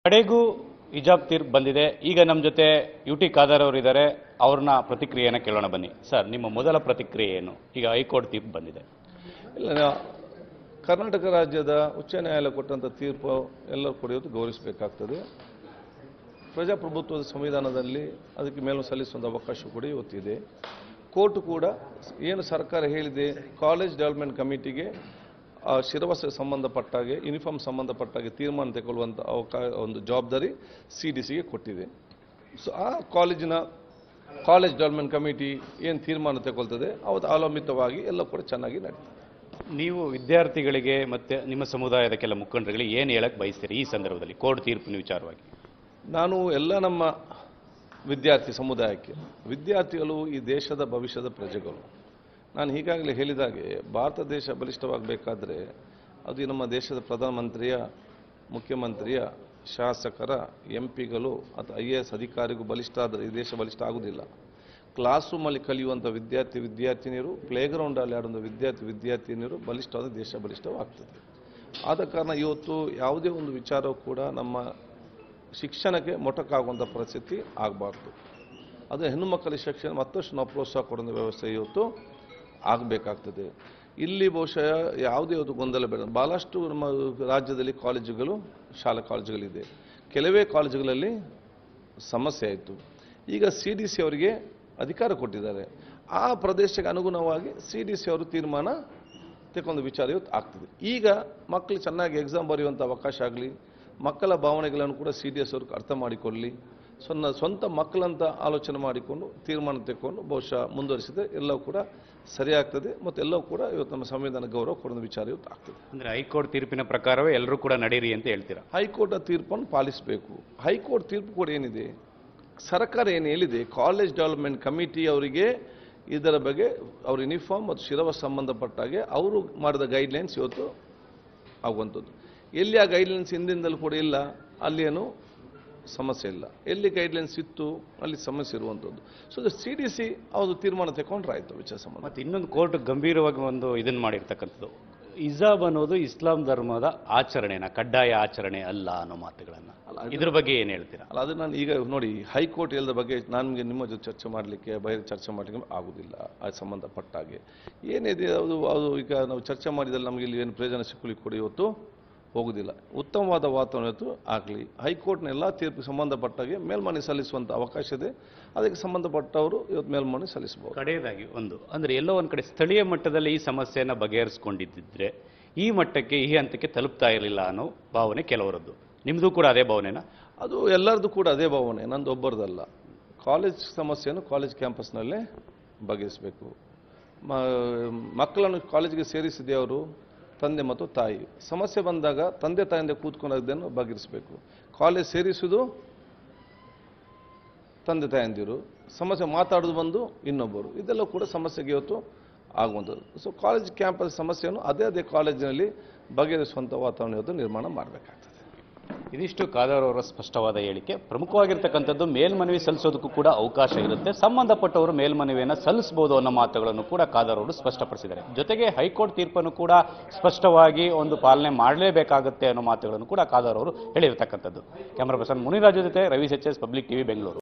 ಕಡೆಗೂ ಹಿಜಾಬ್ ತೀರ್ಪು ಬಂದಿದೆ ಈಗ ನಮ್ಮ ಜೊತೆ ಯು ಟಿ ಖಾದರ್ ಅವರು ಇದ್ದಾರೆ ಅವ್ರನ್ನ ಪ್ರತಿಕ್ರಿಯೆನ ಕೇಳೋಣ ಬನ್ನಿ ಸರ್ ನಿಮ್ಮ ಮೊದಲ ಪ್ರತಿಕ್ರಿಯೆ ಏನು ಈಗ ಹೈಕೋರ್ಟ್ ತೀರ್ಪು ಬಂದಿದೆ ಇಲ್ಲ ನಾ- ಕರ್ನಾಟಕ ರಾಜ್ಯದ ಉಚ್ಚ ನ್ಯಾಯಾಲಯ ಕೊಟ್ಟಂಥ ತೀರ್ಪು ಎಲ್ಲರೂ ಕೂಡ ಇವತ್ತು ಗೌರವಿಸಬೇಕಾಗ್ತದೆ ಪ್ರಜಾಪ್ರಭುತ್ವದ ಸಂವಿಧಾನದಲ್ಲಿ ಅದಕ್ಕೆ ಮೇಲೂ ಸಲ್ಲಿಸುವಂಥ ಅವಕಾಶ ಕೂಡ ಇವತ್ತಿದೆ ಕೋರ್ಟ್ ಕೂಡ ಏನು ಸರ್ಕಾರ ಹೇಳಿದೆ ಕಾಲೇಜ್ ಡೆವಲಪ್ಮೆಂಟ್ ಕಮಿಟಿಗೆ ಆ ಶಿರವಸ್ತ್ರ ಸಂಬಂಧಪಟ್ಟಾಗೆ ಯೂನಿಫಾರ್ಮ್ ಸಂಬಂಧಪಟ್ಟಾಗೆ ತೀರ್ಮಾನ ತಗೊಳ್ಳುವಂಥ ಅವಕಾ ಒಂದು ಜವಾಬ್ದಾರಿ ಸಿ ಡಿ ಸಿಗೆ ಕೊಟ್ಟಿದೆ ಸೊ ಆ ಕಾಲೇಜಿನ ಕಾಲೇಜ್ ಡೆವಲಪ್ಮೆಂಟ್ ಕಮಿಟಿ ಏನು ತೀರ್ಮಾನ ತಗೊಳ್ತದೆ ಅವತ್ತು ಅವಲಂಬಿತವಾಗಿ ಎಲ್ಲ ಕೂಡ ಚೆನ್ನಾಗಿ ನಡೀತದೆ ನೀವು ವಿದ್ಯಾರ್ಥಿಗಳಿಗೆ ಮತ್ತೆ ನಿಮ್ಮ ಸಮುದಾಯದ ಕೆಲ ಮುಖಂಡರುಗಳಿಗೆ ಏನು ಹೇಳಕ್ ಬಯಸ್ತೀರಿ ಈ ಸಂದರ್ಭದಲ್ಲಿ ಕೋರ್ಟ್ ತೀರ್ಪಿನ ವಿಚಾರವಾಗಿ ನಾನು ಎಲ್ಲ ನಮ್ಮ ವಿದ್ಯಾರ್ಥಿ ಸಮುದಾಯಕ್ಕೆ ವಿದ್ಯಾರ್ಥಿಗಳು ಈ ದೇಶದ ಭವಿಷ್ಯದ ಪ್ರಜೆಗಳು ನಾನು ಈಗಾಗಲೇ ಹೇಳಿದಾಗೆ ಭಾರತ ದೇಶ ಬಲಿಷ್ಠವಾಗಬೇಕಾದ್ರೆ ಅದು ಈ ನಮ್ಮ ದೇಶದ ಪ್ರಧಾನಮಂತ್ರಿಯ ಮುಖ್ಯಮಂತ್ರಿಯ ಶಾಸಕರ ಎಂ ಪಿಗಳು ಅಥವಾ ಐ ಎ ಎಸ್ ಅಧಿಕಾರಿಗೂ ಬಲಿಷ್ಠ ಆದರೆ ಈ ದೇಶ ಬಲಿಷ್ಠ ಆಗುವುದಿಲ್ಲ ಕ್ಲಾಸ್ ರೂಮಲ್ಲಿ ಕಲಿಯುವಂಥ ವಿದ್ಯಾರ್ಥಿ ವಿದ್ಯಾರ್ಥಿನಿಯರು ಪ್ಲೇಗ್ರೌಂಡಲ್ಲಿ ಆಡುವಂಥ ವಿದ್ಯಾರ್ಥಿ ವಿದ್ಯಾರ್ಥಿನಿಯರು ಬಲಿಷ್ಠವಾದ ದೇಶ ಬಲಿಷ್ಠವಾಗ್ತದೆ ಆದ ಕಾರಣ ಇವತ್ತು ಯಾವುದೇ ಒಂದು ವಿಚಾರವೂ ಕೂಡ ನಮ್ಮ ಶಿಕ್ಷಣಕ್ಕೆ ಮೊಟಕಾಗುವಂಥ ಪರಿಸ್ಥಿತಿ ಆಗಬಾರ್ದು ಅದು ಹೆಣ್ಣು ಮಕ್ಕಳ ಶಿಕ್ಷಣ ಮತ್ತಷ್ಟು ನಾವು ಪ್ರೋತ್ಸಾಹ ಕೊಡುವಂಥ ವ್ಯವಸ್ಥೆ ಇವತ್ತು ಆಗಬೇಕಾಗ್ತದೆ ಇಲ್ಲಿ ಬಹುಶಃ ಯಾವುದೇ ಒಂದು ಗೊಂದಲ ಬೇಡ ಭಾಳಷ್ಟು ನಮ್ಮ ರಾಜ್ಯದಲ್ಲಿ ಕಾಲೇಜುಗಳು ಶಾಲಾ ಕಾಲೇಜುಗಳಿದೆ ಕೆಲವೇ ಕಾಲೇಜುಗಳಲ್ಲಿ ಸಮಸ್ಯೆ ಆಯಿತು ಈಗ ಸಿ ಡಿ ಸಿ ಅವರಿಗೆ ಅಧಿಕಾರ ಕೊಟ್ಟಿದ್ದಾರೆ ಆ ಪ್ರದೇಶಕ್ಕೆ ಅನುಗುಣವಾಗಿ ಸಿ ಡಿ ಸಿ ಅವರು ತೀರ್ಮಾನ ತಗೊಂಡು ವಿಚಾರ ಇವತ್ತು ಆಗ್ತದೆ ಈಗ ಮಕ್ಕಳು ಚೆನ್ನಾಗಿ ಎಕ್ಸಾಮ್ ಬರೆಯುವಂಥ ಅವಕಾಶ ಆಗಲಿ ಮಕ್ಕಳ ಭಾವನೆಗಳನ್ನು ಕೂಡ ಸಿ ಡಿ ಎಸ್ ಅವರು ಅರ್ಥ ಮಾಡಿಕೊಳ್ಳಿ ಸೊನ್ನ ಸ್ವಂತ ಮಕ್ಕಳಂತ ಆಲೋಚನೆ ಮಾಡಿಕೊಂಡು ತೀರ್ಮಾನ ತೆಗೆದುಕೊಂಡು ಬಹುಶಃ ಮುಂದುವರಿಸಿದ್ರೆ ಎಲ್ಲವೂ ಕೂಡ ಸರಿಯಾಗ್ತದೆ ಮತ್ತು ಎಲ್ಲವೂ ಕೂಡ ಇವತ್ತು ನಮ್ಮ ಸಂವಿಧಾನ ಗೌರವ ಕೊಡೋ ವಿಚಾರ ಇವತ್ತು ಆಗ್ತದೆ ಅಂದ್ರೆ ಹೈಕೋರ್ಟ್ ತೀರ್ಪಿನ ಪ್ರಕಾರವೇ ಎಲ್ಲರೂ ಕೂಡ ನಡೀರಿ ಅಂತ ಹೇಳ್ತೀರಾ ಹೈಕೋರ್ಟ್ ತೀರ್ಪನ್ನು ಪಾಲಿಸಬೇಕು ಹೈಕೋರ್ಟ್ ತೀರ್ಪು ಕೂಡ ಏನಿದೆ ಸರ್ಕಾರ ಏನು ಹೇಳಿದೆ ಕಾಲೇಜ್ ಡೆವಲಪ್ಮೆಂಟ್ ಕಮಿಟಿ ಅವರಿಗೆ ಇದರ ಬಗ್ಗೆ ಅವ್ರ ಯೂನಿಫಾರ್ಮ್ ಮತ್ತು ಶಿರವ ಸಂಬಂಧಪಟ್ಟಾಗೆ ಅವರು ಮಾಡಿದ ಗೈಡ್ಲೈನ್ಸ್ ಇವತ್ತು ಆಗುವಂಥದ್ದು ಎಲ್ಲಿ ಆ ಗೈಡ್ಲೈನ್ಸ್ ಹಿಂದಿಂದಲೂ ಕೂಡ ಇಲ್ಲ ಅಲ್ಲೇನು ಸಮಸ್ಯೆ ಇಲ್ಲ ಎಲ್ಲಿ ಗೈಡ್ಲೈನ್ಸ್ ಇತ್ತು ಅಲ್ಲಿ ಸಮಸ್ಯೆ ಇರುವಂಥದ್ದು ಸೊ ಸಿ ಡಿ ಸಿ ಅವ್ರದ್ದು ತೀರ್ಮಾನ ತಗೊಂಡ್ರೆ ಆಯಿತು ವಿಚಾರ ಸಂಬಂಧ ಮತ್ತೆ ಇನ್ನೊಂದು ಕೋರ್ಟ್ ಗಂಭೀರವಾಗಿ ಒಂದು ಇದನ್ನ ಮಾಡಿರ್ತಕ್ಕಂಥದ್ದು ಹಿಜಾಬ್ ಅನ್ನೋದು ಇಸ್ಲಾಂ ಧರ್ಮದ ಆಚರಣೆನ ಕಡ್ಡಾಯ ಆಚರಣೆ ಅಲ್ಲ ಅನ್ನೋ ಮಾತುಗಳನ್ನ ಇದ್ರ ಬಗ್ಗೆ ಏನು ಹೇಳ್ತೀರಾ ಅಲ್ಲ ಅದು ನಾನು ಈಗ ನೋಡಿ ಹೈಕೋರ್ಟ್ ಹೇಳಿದ ಬಗ್ಗೆ ನನಗೆ ನಿಮ್ಮ ಜೊತೆ ಚರ್ಚೆ ಮಾಡಲಿಕ್ಕೆ ಬಹಿರಂಗ ಚರ್ಚೆ ಮಾಡಲಿಕ್ಕೆ ಆಗುವುದಿಲ್ಲ ಅದು ಸಂಬಂಧಪಟ್ಟ ಹಾಗೆ ಏನಿದೆ ಅದು ಅದು ಈಗ ನಾವು ಚರ್ಚೆ ಮಾಡಿದಲ್ಲಿ ನಮಗೆ ಇಲ್ಲಿ ಏನು ಪ್ರಯೋಜನ ಸಿಕ್ಕಲಿಕ್ಕೆ ಕೂಡ ಇವತ್ತು ಹೋಗುವುದಿಲ್ಲ ಉತ್ತಮವಾದ ವಾತಾವರಣ ಇವತ್ತು ಆಗಲಿ ಹೈಕೋರ್ಟ್ನ ಎಲ್ಲ ತೀರ್ಪಿಗೆ ಸಂಬಂಧಪಟ್ಟಾಗೆ ಮೇಲ್ಮನೆ ಸಲ್ಲಿಸುವಂಥ ಅವಕಾಶ ಇದೆ ಅದಕ್ಕೆ ಸಂಬಂಧಪಟ್ಟವರು ಇವತ್ತು ಮೇಲ್ಮನೆ ಸಲ್ಲಿಸಬಹುದು ಕಡೆಯದಾಗಿ ಒಂದು ಅಂದ್ರೆ ಎಲ್ಲೋ ಒಂದ್ ಕಡೆ ಸ್ಥಳೀಯ ಮಟ್ಟದಲ್ಲಿ ಈ ಸಮಸ್ಯೆಯನ್ನ ಬಗೆಹರಿಸ್ಕೊಂಡಿದ್ದಿದ್ರೆ ಈ ಮಟ್ಟಕ್ಕೆ ಈ ಹಂತಕ್ಕೆ ತಲುಪ್ತಾ ಇರಲಿಲ್ಲ ಅನ್ನೋ ಭಾವನೆ ಕೆಲವರದ್ದು ನಿಮ್ದು ಕೂಡ ಅದೇ ಭಾವನೆನಾ ಅದು ಎಲ್ಲರದ್ದು ಕೂಡ ಅದೇ ಭಾವನೆ ನಂದು ಒಬ್ಬರದಲ್ಲ ಕಾಲೇಜ್ ಸಮಸ್ಯೆಯನ್ನು ಕಾಲೇಜ್ ಕ್ಯಾಂಪಸ್ನಲ್ಲೇ ಬಗೆಹರಿಸಬೇಕು ಮಕ್ಕಳನ್ನು ಕಾಲೇಜಿಗೆ ಸೇರಿಸಿದೆ ಅವರು ತಂದೆ ಮತ್ತು ತಾಯಿ ಸಮಸ್ಯೆ ಬಂದಾಗ ತಂದೆ ತಾಯಿಯಿಂದ ಕೂತ್ಕೊಂಡದ್ದನ್ನು ಬಗೆಹರಿಸಬೇಕು ಕಾಲೇಜ್ ಸೇರಿಸುವುದು ತಂದೆ ತಾಯಂದಿರು ಸಮಸ್ಯೆ ಮಾತಾಡೋದು ಬಂದು ಇನ್ನೊಬ್ಬರು ಇದೆಲ್ಲ ಕೂಡ ಸಮಸ್ಯೆಗೆ ಇವತ್ತು ಆಗುವಂಥದ್ದು ಸೊ ಕಾಲೇಜ್ ಕ್ಯಾಂಪಸ್ ಸಮಸ್ಯೆಯನ್ನು ಅದೇ ಅದೇ ಕಾಲೇಜಿನಲ್ಲಿ ಬಗೆಹರಿಸುವಂಥ ವಾತಾವರಣ ಇವತ್ತು ನಿರ್ಮಾಣ ಮಾಡಬೇಕಾಗ್ತದೆ ಇದಿಷ್ಟು ಖಾದರ್ ಅವರ ಸ್ಪಷ್ಟವಾದ ಹೇಳಿಕೆ ಪ್ರಮುಖವಾಗಿರ್ತಕ್ಕಂಥದ್ದು ಮೇಲ್ಮನವಿ ಸಲ್ಲಿಸೋದಕ್ಕೂ ಕೂಡ ಅವಕಾಶ ಇರುತ್ತೆ ಸಂಬಂಧಪಟ್ಟವರು ಮೇಲ್ಮನವಿಯನ್ನು ಸಲ್ಲಿಸಬಹುದು ಅನ್ನೋ ಮಾತುಗಳನ್ನು ಕೂಡ ಖಾದರ್ ಅವರು ಸ್ಪಷ್ಟಪಡಿಸಿದ್ದಾರೆ ಜೊತೆಗೆ ಹೈಕೋರ್ಟ್ ತೀರ್ಪನ್ನು ಕೂಡ ಸ್ಪಷ್ಟವಾಗಿ ಒಂದು ಪಾಲನೆ ಮಾಡಲೇಬೇಕಾಗುತ್ತೆ ಅನ್ನೋ ಮಾತುಗಳನ್ನು ಕೂಡ ಖಾದರ್ ಅವರು ಹೇಳಿರ್ತಕ್ಕಂಥದ್ದು ಕ್ಯಾಮರಾ ಪರ್ಸನ್ ಮುನಿರಾಜು ಜೊತೆ Ravi H S public TV Bengaluru